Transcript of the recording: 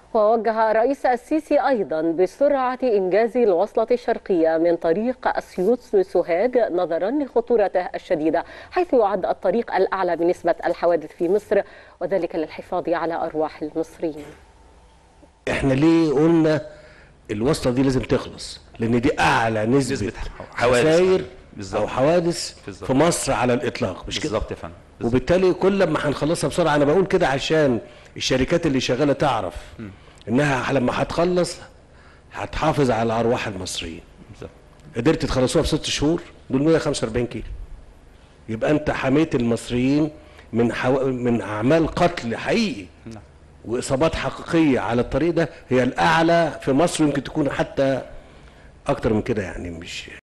ووجه الرئيس السيسي أيضا بسرعة إنجاز الوصلة الشرقية من طريق أسيوط لسوهاج نظرا لخطورته الشديدة حيث يعد الطريق الأعلى بنسبة الحوادث في مصر وذلك للحفاظ على أرواح المصريين احنا ليه قلنا الوصله دي لازم تخلص لان دي اعلى نسبه, نسبة حوادث. خسائر بالظبط. او حوادث بالظبط. في مصر على الاطلاق مش كده بالظبط يا فندم بالظبط. وبالتالي كل ما هنخلصها بسرعه انا بقول كده عشان الشركات اللي شغاله تعرف انها لما هتخلص هتحافظ على ارواح المصريين بالظبط. قدرت تخلصوها في ست شهور دول 145 كيلو يبقى انت حميت المصريين من حو... من اعمال قتل حقيقي نعم. واصابات حقيقيه على الطريق ده هي الاعلى في مصر ويمكن تكون حتى اكتر من كده يعني مش